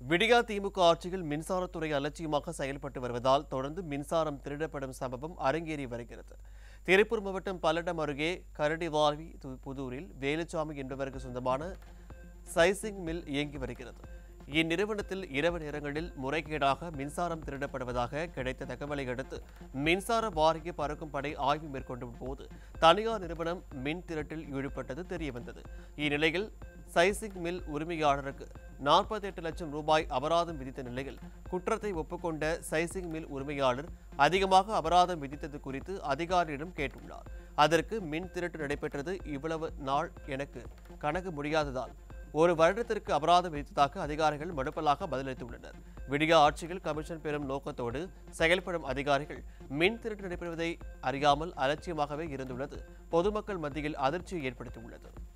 விடியா திமுக ஆட்சியில் மின்சாரத்துறை அலட்சியமாக செயல்பட்டு வருவதால் தொடர்ந்து மின்சாரம் திருடப்படும் சம்பவம் அரங்கேறி வருகிறது திருப்பூர் மாவட்டம் பல்லடம் அருகே கரடிவாவி து- புதூரில் வேலுச்சாமி என்பவருக்கு சொந்தமான சைசிங் மில் இயங்கி வருகிறது இந்நிறுவனத்தில் இரவு நேரங்களில் முறைகேடாக மின்சாரம் திருடப்படுவதாக கிடைத்த தகவலை அடுத்து மின்சார வாரிய பறக்கும் படை ஆய்வு மேற்கொண்ட போது தனியார் நிறுவனம் மின் திருட்டில் ஈடுபட்டது தெரியவந்தது இந்நிலையில் சைசிங் மில் உரிமையாளருக்கு 48 லட்சம் ரூபாய் அபராதம் விதித்த நிலையில் குற்றத்தை ஒப்புக்கொண்ட சைசிங் மில் உரிமையாளர் அதிகமாக அபராதம் விதித்தது குறித்து அதிகாரியிடம் கேட்டுள்ளார் அதற்கு மின் திருட்டு நடைபெற்றது இவ்வளவு நாள் எனக்கு கணக்கு முடியாததால் ஒரு வருடத்திற்கு அபராதம் விதித்ததாக அதிகாரிகள் மடுப்பலாக பதிலளித்துள்ளனர் விடியா ஆட்சியில் கமிஷன் பெறும் நோக்கத்தோடு செயல்படும் அதிகாரிகள் மின் திருட்டு நடைபெறுவதை அறியாமல் அலட்சியமாகவே இருந்துள்ளது பொதுமக்கள் மத்தியில் அதிர்ச்சியை ஏற்படுத்தியுள்ளது